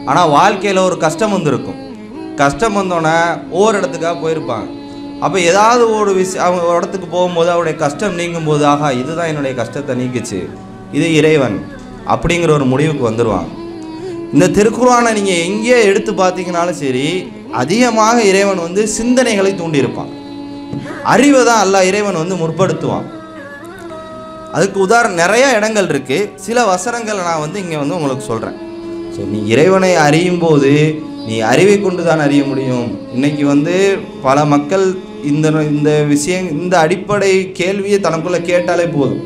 ஆனால் வாழ்க்கையில் ஒரு கஷ்டம் வந்திருக்கும் கஷ்டம் வந்தோடனே ஒவ்வொரு இடத்துக்காக போயிருப்பாங்க அப்போ ஏதாவது ஒரு விஷயம் அவங்க ஒரு இடத்துக்கு போகும்போது அவருடைய கஷ்டம் நீங்கும் போது ஆகா இதுதான் என்னுடைய கஷ்டத்தை நீக்குச்சு இது இறைவன் அப்படிங்கிற ஒரு முடிவுக்கு வந்துடுவாங்க இந்த திருக்குறானை நீங்கள் எங்கேயே எடுத்து பார்த்தீங்கனாலும் சரி அதிகமாக இறைவன் வந்து சிந்தனைகளை தூண்டியிருப்பான் அறிவை தான் அல்லாஹ் இறைவன் வந்து முற்படுத்துவான் அதுக்கு உதாரணம் நிறைய இடங்கள் இருக்குது சில வசனங்களை நான் வந்து இங்கே வந்து உங்களுக்கு சொல்கிறேன் ஸோ நீ இறைவனை அறியும் போது நீ அறிவை கொண்டு தான் அறிய முடியும் இன்னைக்கு வந்து பல மக்கள் இந்த இந்த விஷயம் இந்த அடிப்படை கேள்வியை தனக்குள்ளே கேட்டாலே போதும்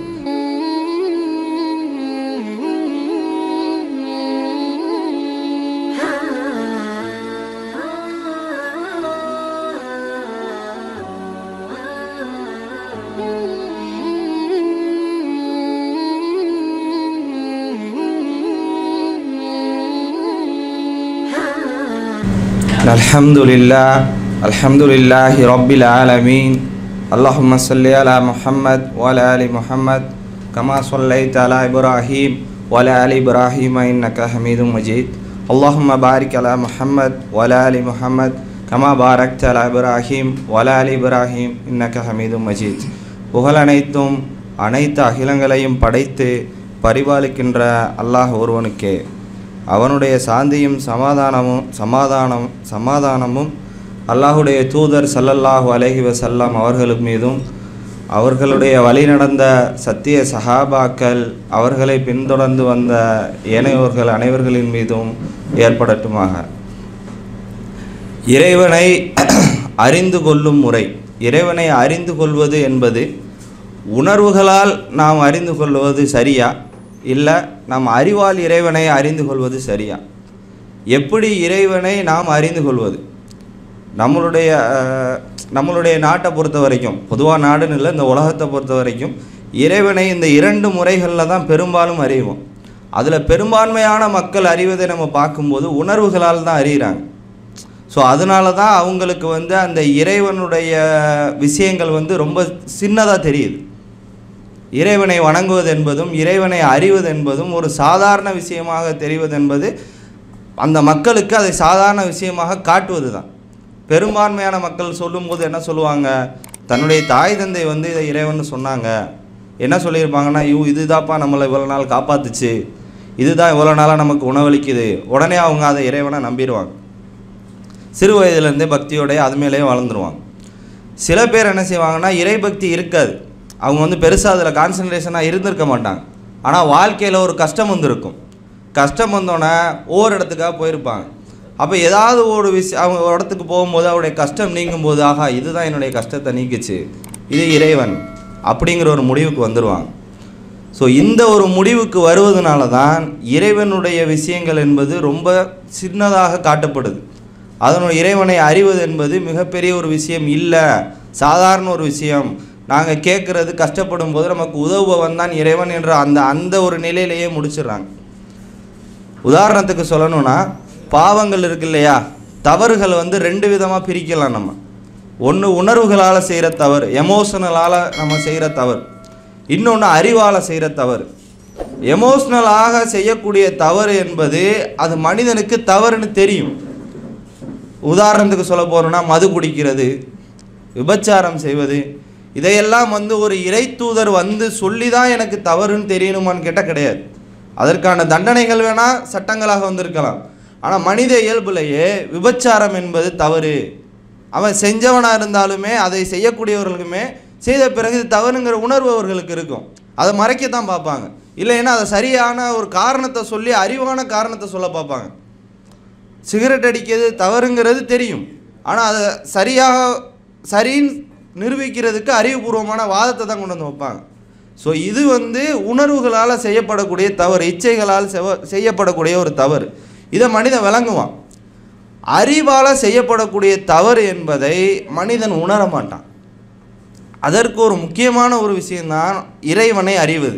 الحمد لله الحمد لله رب العالمين اللهم صل على محمد وعلى ال محمد كما صليت على ابراهيم وعلى ال ابراهيم انك حميد مجيد اللهم بارك على محمد وعلى ال محمد كما باركت على ابراهيم وعلى ال ابراهيم انك حميد مجيد புகழ் அனைத்தும் அனைத்து அகிலங்களையும் படைத்து பரிபாலிக்கின்ற அல்லாஹ் ஒருவனுக்கே அவனுடைய சாந்தியும் சமாதானமும் சமாதானம் சமாதானமும் அல்லாஹுடைய தூதர் ஸல்லல்லாஹு அலைஹி வஸல்லம் அவர்கள் மீதும் அவர்களுடைய வழி நடந்த சத்திய சஹாபாக்கள் அவர்களை பின்தொடர்ந்து வந்த ஏனையோர்கள் அனைவர்களின் மீதும் ஏற்படட்டுமாக இறைவனை அறிந்து கொள்ளும் முறை இறைவனை அறிந்து கொள்வது என்பது உணர்வுகளால் நாம் அறிந்து கொள்வது சரியா இல்லை நாம் அறிவால் இறைவனை அறிந்து கொள்வது சரியா எப்படி இறைவனை நாம் அறிந்து கொள்வது நம்மளுடைய அஹ், நம்மளுடைய நாட்டை பொறுத்த வரைக்கும் பொதுவாக நாடுன்னு இல்லை இந்த உலகத்தை பொறுத்த வரைக்கும் இறைவனை இந்த இரண்டு முறைகளில் தான் பெரும்பாலும் அறிவோம் அதில் பெரும்பான்மையான மக்கள் அறிவதை நம்ம பார்க்கும்போது உணர்வுகளால் தான் அறிகிறாங்க ஸோ அதனால தான் அவங்களுக்கு வந்து அந்த இறைவனுடைய விஷயங்கள் வந்து ரொம்ப சின்னதாக தெரியுது இறைவனை வணங்குவது என்பதும் இறைவனை அறிவது என்பதும் ஒரு சாதாரண விஷயமாக தெரிவது என்பது அந்த மக்களுக்கு அதை சாதாரண விஷயமாக காட்டுவது தான் பெரும்பான்மையான மக்கள் சொல்லும்போது என்ன சொல்லுவாங்க தன்னுடைய தாய் தந்தை வந்து இதை இறைவன் சொன்னாங்க என்ன சொல்லியிருப்பாங்கன்னா ஐயோ இதுதாப்பா நம்மளை இவ்வளோ நாள் காப்பாத்துச்சு இதுதான் இவ்வளோ நாளாக நமக்கு உணவளிக்குது உடனே அவங்க அதை இறைவனை நம்பிடுவாங்க சிறு வயதுலேருந்தே பக்தியோடய அது மேலேயே வளர்ந்துருவாங்க சில பேர் என்ன செய்வாங்கன்னா இறைபக்தி இருக்காது அவங்க வந்து பெருசாக அதில் கான்சன்ட்ரேஷனாக இருந்திருக்க மாட்டாங்க ஆனால் வாழ்க்கையில் ஒரு கஷ்டம் வந்திருக்கும் கஷ்டம் வந்தோடனே ஒவ்வொரு இடத்துக்காக போயிருப்பாங்க அப்போ ஏதாவது ஒரு விஷயம் அவங்க ஒரு இடத்துக்கு போகும்போது அவருடைய கஷ்டம் நீங்கும் போது ஆகா இதுதான் என்னுடைய கஷ்டத்தை நீக்குச்சு இது இறைவன் அப்படிங்கிற ஒரு முடிவுக்கு வந்துடுவாங்க ஸோ இந்த ஒரு முடிவுக்கு வருவதனால தான் இறைவனுடைய விஷயங்கள் என்பது ரொம்ப சின்னதாக காட்டப்படுது அதனுடைய இறைவனை அறிவது என்பது மிகப்பெரிய ஒரு விஷயம் இல்லை சாதாரண ஒரு விஷயம் நாங்கள் கேட்குறது கஷ்டப்படும் போது நமக்கு உதவுபவன் தான் இறைவன் என்ற அந்த அந்த ஒரு நிலையிலேயே முடிச்சிடுறாங்க உதாரணத்துக்கு சொல்லணும்னா பாவங்கள் இருக்கு இல்லையா தவறுகள் வந்து ரெண்டு விதமாக பிரிக்கலாம் நம்ம ஒன்று உணர்வுகளால் செய்கிற தவறு எமோஷனலால் நம்ம செய்கிற தவறு இன்னொன்று அறிவால் செய்கிற தவறு எமோஷ்னலாக செய்யக்கூடிய தவறு என்பது அது மனிதனுக்கு தவறுன்னு தெரியும் உதாரணத்துக்கு சொல்ல போகிறோம்னா மது குடிக்கிறது விபச்சாரம் செய்வது இதையெல்லாம் வந்து ஒரு இறை தூதர் வந்து சொல்லி தான் எனக்கு தவறுன்னு தெரியணுமான்னு கேட்டால் கிடையாது அதற்கான தண்டனைகள் வேணால் சட்டங்களாக வந்திருக்கலாம் ஆனால் மனித இயல்புலேயே விபச்சாரம் என்பது தவறு அவன் செஞ்சவனாக இருந்தாலுமே அதை செய்யக்கூடியவர்களுக்குமே செய்த பிறகு இது தவறுங்கிற உணர்வு அவர்களுக்கு இருக்கும் அதை மறைக்கத்தான் பார்ப்பாங்க இல்லைன்னா அதை சரியான ஒரு காரணத்தை சொல்லி அறிவான காரணத்தை சொல்ல பார்ப்பாங்க சிகரெட் அடிக்கிறது தவறுங்கிறது தெரியும் ஆனால் அதை சரியாக சரின்னு நிரூபிக்கிறதுக்கு அறிவுபூர்வமான வாதத்தை தான் கொண்டு வந்து வைப்பாங்க ஸோ இது வந்து உணர்வுகளால் செய்யப்படக்கூடிய தவறு இச்சைகளால் செவ செய்யப்படக்கூடிய ஒரு தவறு இதை மனிதன் விளங்குவான் அறிவால் செய்யப்படக்கூடிய தவறு என்பதை மனிதன் உணர மாட்டான் அதற்கு ஒரு முக்கியமான ஒரு விஷயம்தான் இறைவனை அறிவது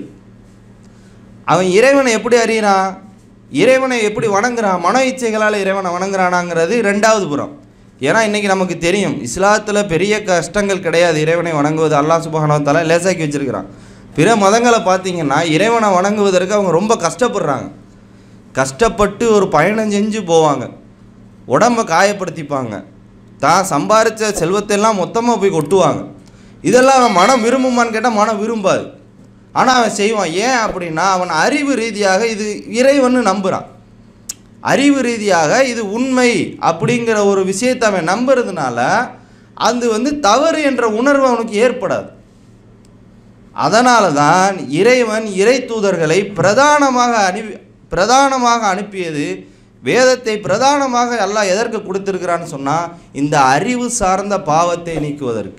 அவன் இறைவனை எப்படி அறிகிறான் இறைவனை எப்படி வணங்குறான் மன இச்சைகளால் இறைவனை வணங்குறானாங்கிறது ரெண்டாவது புறம் ஏன்னா இன்றைக்கி நமக்கு தெரியும் இஸ்லாத்தில் பெரிய கஷ்டங்கள் கிடையாது இறைவனை வணங்குவது அல்லாஹ் சுபஹானவத்தால லேசாக்கி வச்சிருக்கிறான் பிற மதங்களை பார்த்தீங்கன்னா இறைவனை வணங்குவதற்கு அவங்க ரொம்ப கஷ்டப்படுறாங்க கஷ்டப்பட்டு ஒரு பயணம் செஞ்சு போவாங்க உடம்ப காயப்படுத்திப்பாங்க தான் சம்பாரித்த செல்வத்தையெல்லாம் மொத்தமாக போய் கொட்டுவாங்க இதெல்லாம் அவன் மனம் விரும்புமான்னு கேட்டால் மனம் விரும்பாது ஆனால் அவன் செய்வான் ஏன் அப்படின்னா அவன் அறிவு ரீதியாக இது இறைவன்னு நம்புகிறான் அறிவு ரீதியாக இது உண்மை அப்படிங்கிற ஒரு விஷயத்தை அவன் நம்புறதுனால அது வந்து தவறு என்ற உணர்வு அவனுக்கு ஏற்படாது அதனால தான் இறைவன் இறை தூதர்களை பிரதானமாக அனுப்பி பிரதானமாக அனுப்பியது வேதத்தை பிரதானமாக அல்லாஹ் எதற்கு கொடுத்திருக்கிறான்னு சொன்னால் இந்த அறிவு சார்ந்த பாவத்தை நீக்குவதற்கு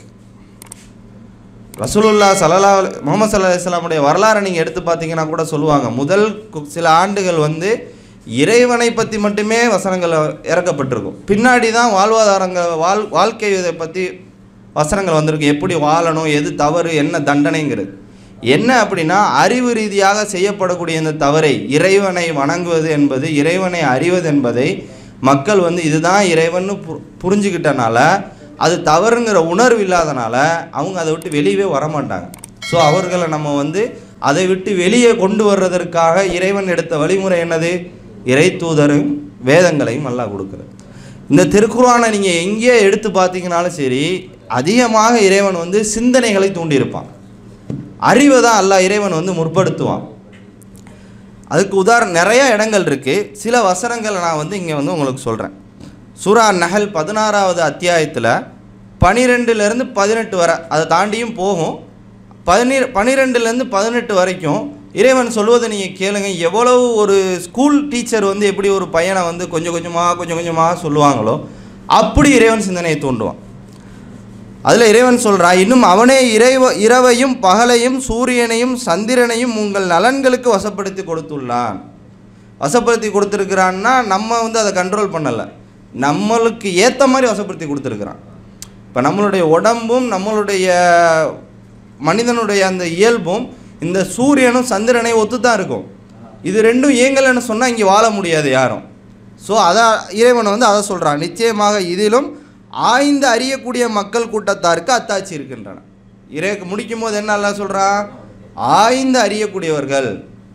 ரசூலுல்லா சல்லா முகமது சல்லா இஸ்லாமுடைய வரலாறை நீங்கள் எடுத்து பார்த்தீங்கன்னா கூட சொல்லுவாங்க முதல் கு- சில ஆண்டுகள் வந்து இறைவனை பற்றி மட்டுமே வசனங்கள் இறக்கப்பட்டிருக்கும் பின்னாடி தான் வாழ்வாதாரங்கள் வாழ் வாழ்க்கை இதை பற்றி வசனங்கள் வந்திருக்கு எப்படி வாழணும் எது தவறு என்ன தண்டனைங்கிறது என்ன அப்படின்னா அறிவு ரீதியாக செய்யப்படக்கூடிய இந்த தவறை இறைவனை வணங்குவது என்பது இறைவனை அறிவது என்பதை மக்கள் வந்து இதுதான் இறைவன்னு பு- புரிஞ்சுக்கிட்டனால அது தவறுங்கிற உணர்வு இல்லாதனால அவங்க அதை விட்டு வெளியவே வரமாட்டாங்க ஸோ அவர்களை நம்ம வந்து அதை விட்டு வெளியே கொண்டு வர்றதற்காக இறைவன் எடுத்த வழிமுறை என்னது இறை தூதரும் வேதங்களையும் அல்லாஹ் கொடுக்குறது இந்த திருக்குறானை நீங்கள் எங்கேயே எடுத்து பார்த்தீங்கனாலும் சரி அதிகமாக இறைவன் வந்து சிந்தனைகளை தூண்டியிருப்பான் அறிவை தான் அல்லாஹ் இறைவன் வந்து முற்படுத்துவான் அதுக்கு உதாரணம் நிறைய இடங்கள் இருக்குது சில வசனங்களை நான் வந்து இங்கே வந்து உங்களுக்கு சொல்கிறேன் சூரா நஹல் பதினாறாவது அத்தியாயத்தில் பனிரெண்டுலேருந்து பதினெட்டு வரை அதை தாண்டியும் போகும் பதினீர் பனிரெண்டுலேருந்து பதினெட்டு வரைக்கும் இறைவன் சொல்வதை நீங்கள் கேளுங்க எவ்வளவு ஒரு ஸ்கூல் டீச்சர் வந்து எப்படி ஒரு பையனை வந்து கொஞ்சம் கொஞ்சமாக கொஞ்சம் கொஞ்சமாக சொல்லுவாங்களோ அப்படி இறைவன் சிந்தனையை தூண்டுவான் அதில் இறைவன் சொல்கிறான் இன்னும் அவனே இறைவ இரவையும் பகலையும் சூரியனையும் சந்திரனையும் உங்கள் நலன்களுக்கு வசப்படுத்தி கொடுத்துள்ளான் வசப்படுத்தி கொடுத்துருக்கிறான்னா நம்ம வந்து அதை கண்ட்ரோல் பண்ணலை நம்மளுக்கு ஏற்ற மாதிரி வசப்படுத்தி கொடுத்துருக்குறான் இப்போ நம்மளுடைய உடம்பும் நம்மளுடைய மனிதனுடைய அந்த இயல்பும் இந்த சூரியனும் சந்திரனையும் ஒத்து தான் இருக்கும் இது ரெண்டும் இயங்கலைன்னு சொன்னால் இங்கே வாழ முடியாது யாரும் ஸோ அதான் இறைவன் வந்து அதை சொல்கிறான் நிச்சயமாக இதிலும் ஆய்ந்து அறியக்கூடிய மக்கள் கூட்டத்தாருக்கு அத்தாட்சி இருக்கின்றன இறை முடிக்கும் போது என்ன எல்லாம் சொல்கிறான் ஆய்ந்து அறியக்கூடியவர்கள்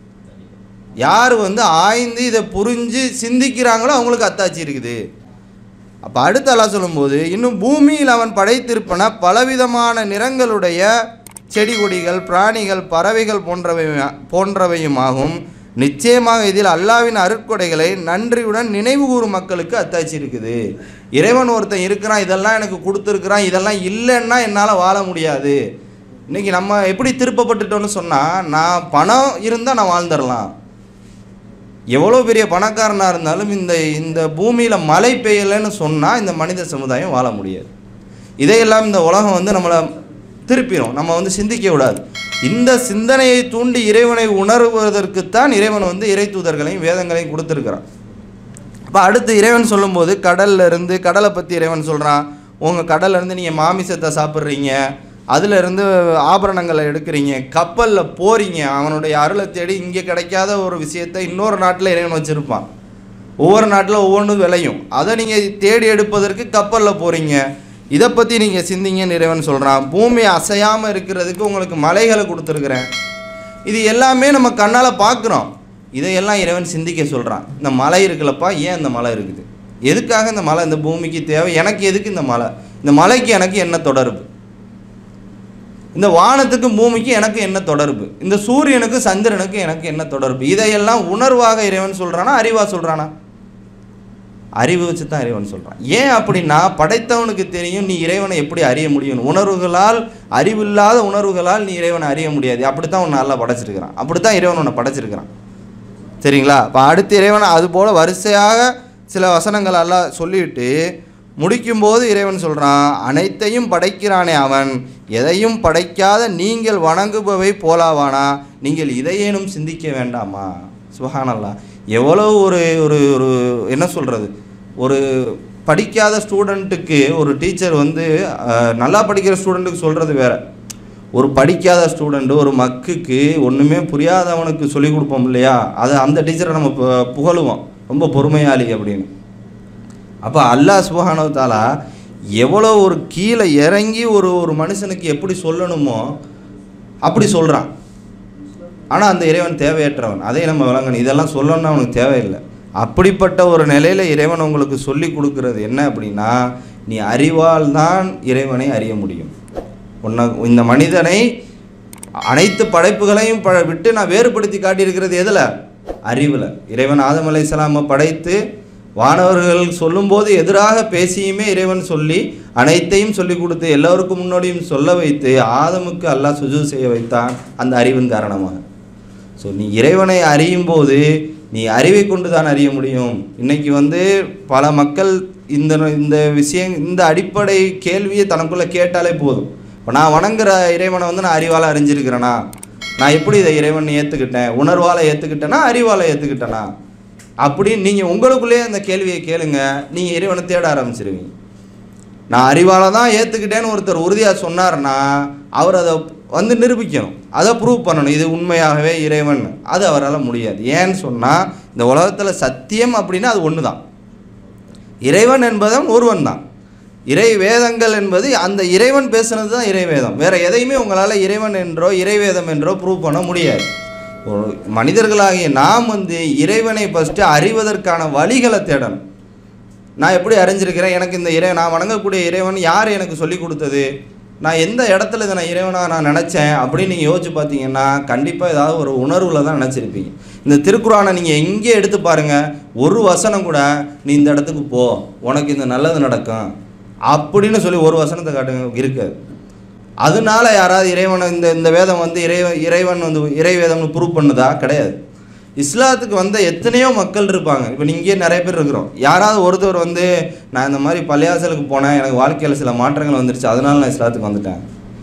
யார் வந்து ஆய்ந்து இதை புரிஞ்சு சிந்திக்கிறாங்களோ அவங்களுக்கு அத்தாட்சி இருக்குது அப்போ அடுத்து அல்லாஹ் சொல்லும்போது இன்னும் பூமியில் அவன் படைத்திருப்பன பலவிதமான நிறங்களுடைய செடி கொடிகள் பிராணிகள் பறவைகள் போன்றவை போன்றவையுமாகும் நிச்சயமாக இதில் அல்லாவின் அருட்கொடைகளை நன்றியுடன் நினைவு கூறும் மக்களுக்கு அத்தாட்சி இருக்குது இறைவன் ஒருத்தன் இருக்கிறான் இதெல்லாம் எனக்கு கொடுத்துருக்குறான் இதெல்லாம் இல்லைன்னா என்னால் வாழ முடியாது இன்னைக்கு நம்ம எப்படி திருப்பப்பட்டுட்டோம்னு சொன்னால் நான் பணம் இருந்தால் நான் வாழ்ந்துடலாம் எவ்வளோ பெரிய பணக்காரனாக இருந்தாலும் இந்த இந்த பூமியில் மழை பெய்யலைன்னு சொன்னால் இந்த மனித சமுதாயம் வாழ முடியாது இதையெல்லாம் இந்த உலகம் வந்து நம்மளை திருப்பிடும் நம்ம வந்து சிந்திக்க விடாது இந்த சிந்தனையை தூண்டி இறைவனை உணர்வதற்குத்தான் இறைவன் வந்து இறை தூதர்களையும் வேதங்களையும் கொடுத்துருக்கிறான் அப்போ அடுத்து இறைவன் சொல்லும்போது கடல்ல இருந்து கடலை பற்றி இறைவன் சொல்கிறான் உங்கள் கடல்ல இருந்து நீங்கள் மாமிசத்தை சாப்பிட்றீங்க அதுல இருந்து ஆபரணங்களை எடுக்கிறீங்க கப்பலில் போறீங்க அவனுடைய அருளை தேடி இங்கே கிடைக்காத ஒரு விஷயத்தை இன்னொரு நாட்டில் இறைவன் வச்சுருப்பான் ஒவ்வொரு நாட்டில் ஒவ்வொன்றும் விளையும் அதை நீங்கள் தேடி எடுப்பதற்கு கப்பலில் போகிறீங்க இதை பற்றி நீங்கள் சிந்திங்கன்னு இறைவன் சொல்கிறான் பூமி அசையாமல் இருக்கிறதுக்கு உங்களுக்கு மலைகளை கொடுத்துருக்குறேன் இது எல்லாமே நம்ம கண்ணால் பார்க்குறோம் இதையெல்லாம் இறைவன் சிந்திக்க சொல்கிறான் இந்த மலை இருக்குல்லப்பா ஏன் இந்த மலை இருக்குது எதுக்காக இந்த மலை இந்த பூமிக்கு தேவை எனக்கு எதுக்கு இந்த மலை இந்த மலைக்கு எனக்கு என்ன தொடர்பு இந்த வானத்துக்கும் பூமிக்கு எனக்கு என்ன தொடர்பு இந்த சூரியனுக்கு சந்திரனுக்கு எனக்கு என்ன தொடர்பு இதையெல்லாம் உணர்வாக இறைவன் சொல்கிறானா அறிவாக சொல்கிறானா அறிவு வச்சு தான் இறைவன் சொல்கிறான் ஏன் அப்படின்னா படைத்தவனுக்கு தெரியும் நீ இறைவனை எப்படி அறிய முடியும் உணர்வுகளால் அறிவில்லாத உணர்வுகளால் நீ இறைவனை அறிய முடியாது அப்படித்தான் உன்னை நல்லா படைச்சிருக்கிறான் அப்படித்தான் இறைவன் உன்னை படைச்சிருக்கிறான் சரிங்களா இப்போ அடுத்த இறைவன் அது போல் வரிசையாக சில வசனங்கள் எல்லாம் சொல்லிவிட்டு முடிக்கும்போது இறைவன் சொல்கிறான் அனைத்தையும் படைக்கிறானே அவன் எதையும் படைக்காத நீங்கள் வணங்குபவை போலாவானா நீங்கள் இதையேனும் சிந்திக்க வேண்டாமா சுபஹானல்லா எவ்வளோ ஒரு ஒரு ஒரு என்ன சொல்கிறது ஒரு படிக்காத ஸ்டூடெண்ட்டுக்கு ஒரு டீச்சர் வந்து அஹ், நல்லா படிக்கிற ஸ்டூடெண்ட்டுக்கு சொல்கிறது வேற ஒரு படிக்காத ஸ்டூடெண்ட்டு ஒரு மக்குக்கு ஒன்றுமே புரியாதவனுக்கு சொல்லிக் கொடுப்போம் இல்லையா அதை அந்த டீச்சரை நம்ம பு- புகழுவோம் ரொம்ப பொறுமையாளி அப்படின்னு அப்போ அல்லாஹ் சுபஹானஹு தாலா எவ்வளோ ஒரு கீழே இறங்கி ஒரு ஒரு மனுஷனுக்கு எப்படி சொல்லணுமோ அப்படி சொல்கிறான் ஆனால் அந்த இறைவன் தேவையற்றவன் அதை நம்ம விளங்கணும் இதெல்லாம் சொல்லணும்னு அவனுக்கு தேவையில்லை அப்படிப்பட்ட ஒரு நிலையில் இறைவன் உங்களுக்கு சொல்லி கொடுக்கறது என்ன அப்படின்னா நீ அறிவால் தான் இறைவனை அறிய முடியும் உன்னை இந்த மனிதனை அனைத்து படைப்புகளையும் ப விட்டு நான் வேறுபடுத்தி காட்டியிருக்கிறது எதில் அறிவில் இறைவன் ஆதம் அலைஹிஸ்ஸலாமை படைத்து வானவர்கள் சொல்லும்போது எதிராக பேசியுமே இறைவன் சொல்லி அனைத்தையும் சொல்லி கொடுத்து எல்லோருக்கும் முன்னோடியும் சொல்ல வைத்து ஆதமுக்கு அல்லாஹ் சுஜூத் செய்ய வைத்தான் அந்த அறிவின் காரணமாக ஸோ நீ இறைவனை அறியும் போது நீ அறிவை கொண்டு தான் அறிய முடியும் இன்னைக்கு வந்து பல மக்கள் இந்த இந்த விஷயம் இந்த அடிப்படை கேள்வியை தனக்குள்ளே கேட்டாலே போதும் இப்போ நான் வணங்குற இறைவனை வந்து நான் அறிவால் அறிஞ்சிருக்கிறேனா நான் எப்படி இதை இறைவன் ஏற்றுக்கிட்டேன் உணர்வால் ஏற்றுக்கிட்டேனா அறிவால் ஏற்றுக்கிட்டேனா அப்படின்னு நீங்கள் உங்களுக்குள்ளேயே அந்த கேள்வியை கேளுங்க நீங்கள் இறைவனை தேட ஆரம்பிச்சிருவீங்க நான் அறிவால் தான் ஏற்றுக்கிட்டேன்னு ஒருத்தர் உறுதியாக சொன்னார்னா அவர் அதை வந்து நிரூபிக்கணும் அதை ப்ரூவ் பண்ணணும் இது உண்மையாகவே இறைவன் அது அவரால் முடியாது ஏன்னு சொன்னால் இந்த உலகத்தில் சத்தியம் அப்படின்னா அது ஒன்று தான் இறைவன் என்பதும் ஒருவன் தான் இறை வேதங்கள் என்பது அந்த இறைவன் பேசுனது தான் இறை வேதம் வேற எதையுமே உங்களால் இறைவன் என்றோ இறைவேதம் என்றோ ப்ரூவ் பண்ண முடியாது ஒரு மனிதர்களாகிய நாம் வந்து இறைவனை ஃபஸ்ட்டு அறிவதற்கான வழிகளை தேடணும் நான் எப்படி அறிஞ்சிருக்கிறேன் எனக்கு இந்த இறை நான் வணங்கக்கூடிய இறைவன் யார் எனக்கு சொல்லி கொடுத்தது நான் எந்த இடத்துல இதை நான் இறைவனாக நான் நினச்சேன் அப்படின்னு நீங்கள் யோசிச்சு பார்த்தீங்கன்னா கண்டிப்பாக ஏதாவது ஒரு உணர்வில் தான் நினச்சிருப்பீங்க இந்த திருக்குறானை நீங்கள் எங்கே எடுத்து பாருங்கள் ஒரு வசனம் கூட நீ இந்த இடத்துக்கு போ உனக்கு இந்த நல்லது நடக்கும் அப்படின்னு சொல்லி ஒரு வசனத்தை காட்டுங்க இருக்காது அதனால யாராவது இறைவனை இந்த இந்த வேதம் வந்து இறை இறைவன் வந்து இறை வேதம்னு ப்ரூவ் பண்ணுதா கிடையாது இஸ்லாத்துக்கு வந்த எத்தனையோ மக்கள் இருப்பாங்க இப்போ இங்கே நிறைய பேர் இருக்கிறோம் யாராவது ஒருத்தர் வந்து நான் இந்த மாதிரி பள்ளியாசலுக்கு போனேன் எனக்கு வாழ்க்கையில் சில மாற்றங்கள் வந்துருச்சு அதனால நான் இஸ்லாத்துக்கு வந்துட்டேன்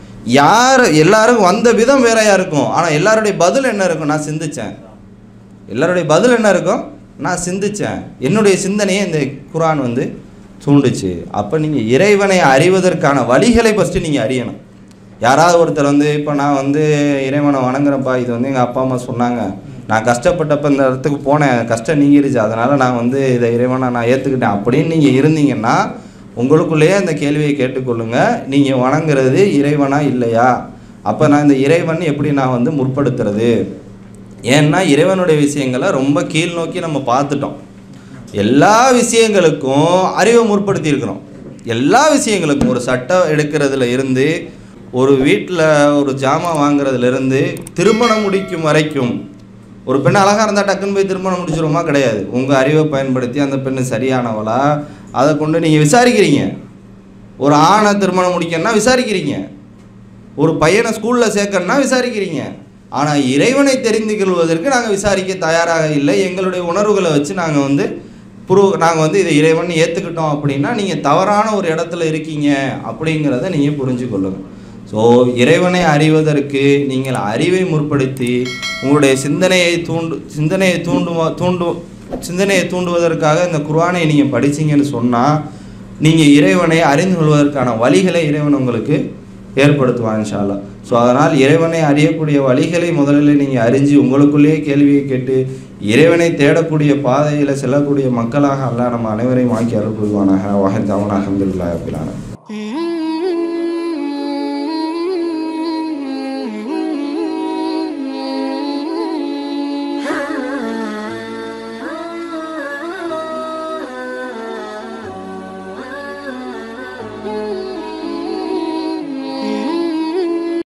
யார் எல்லாருக்கும் வந்த விதம் வேறையாக இருக்கும் ஆனால் எல்லாருடைய பதில் என்ன இருக்கும் நான் சிந்திச்சேன் எல்லாருடைய பதில் என்ன இருக்கும் நான் சிந்திச்சேன் என்னுடைய சிந்தனையை இந்த குரான் வந்து தூண்டுச்சு அப்போ நீங்கள் இறைவனை அறிவதற்கான வழிகளை ஃபஸ்ட்டு நீங்கள் அறியணும் யாராவது ஒருத்தர் வந்து இப்போ நான் வந்து இறைவனை வணங்குறேன்ப்பா இது வந்து எங்கள் அப்பா அம்மா சொன்னாங்க நான் கஷ்டப்பட்டப்ப இந்த இடத்துக்கு போனேன் கஷ்டம் நீங்கிருச்சு அதனால் நான் வந்து இதை இறைவனை நான் ஏற்றுக்கிட்டேன் அப்படின்னு நீங்கள் இருந்தீங்கன்னா உங்களுக்குள்ளேயே அந்த கேள்வியை கேட்டுக்கொள்ளுங்க நீங்கள் வணங்குறது இறைவனா இல்லையா அப்போ நான் இந்த இறைவன் எப்படி நான் வந்து முற்படுத்துறது ஏன்னா இறைவனுடைய விஷயங்களை ரொம்ப கீழ் நோக்கி நம்ம பார்த்துட்டோம் எல்லா விஷயங்களுக்கும் அறிவை முற்படுத்தி இருக்கிறோம் எல்லா விஷயங்களுக்கும் ஒரு சட்டம் எடுக்கிறதுல இருந்து ஒரு வீட்டில் ஒரு ஜாமான் வாங்குறதுல இருந்து திருமணம் முடிக்கும் வரைக்கும் ஒரு பெண் அழகாக இருந்தால் டக்குன்னு போய் திருமணம் முடிச்சிருமா கிடையாது உங்கள் அறிவை பயன்படுத்தி அந்த பெண்ணு சரியானவளா அதை கொண்டு நீங்கள் விசாரிக்கிறீங்க ஒரு ஆணை திருமணம் முடிக்கணும்னா விசாரிக்கிறீங்க ஒரு பையனை ஸ்கூலில் சேர்க்கணும்னா விசாரிக்கிறீங்க ஆனால் இறைவனை தெரிந்து கொள்வதற்கு நாங்கள் விசாரிக்க தயாராக இல்லை எங்களுடைய உணர்வுகளை வச்சு நாங்கள் வந்து புரு நாங்கள் வந்து இதை இறைவன் ஏற்றுக்கிட்டோம் அப்படின்னா நீங்கள் தவறான ஒரு இடத்துல இருக்கீங்க அப்படிங்கிறத நீங்கள் புரிஞ்சு கொள்ளுங்கள் ஸோ இறைவனை அறிவதற்கு நீங்கள் அறிவை முற்படுத்தி உங்களுடைய சிந்தனையை தூண்டு சிந்தனையை தூண்டுவா தூண்டு சிந்தனையை தூண்டுவதற்காக இந்த குர்ஆனை நீங்கள் படிச்சீங்கன்னு சொன்னால் நீங்கள் இறைவனை அறிந்து கொள்வதற்கான வழிகளை இறைவன் உங்களுக்கு ஏற்படுத்துவான் இன்ஷா அல்லாஹ் ஸோ அதனால் இறைவனை அறியக்கூடிய வழிகளை முதலில் நீங்கள் அறிஞ்சு உங்களுக்குள்ளேயே கேள்வியை கேட்டு இறைவனை தேடக்கூடிய பாதையில் செல்லக்கூடிய மக்களாக அல்லாஹ் நம்ம அனைவரையும் ஆக்கி அருள் புரிவானாக வாஹர் தாவன் அஹமதுல்லா அபிலான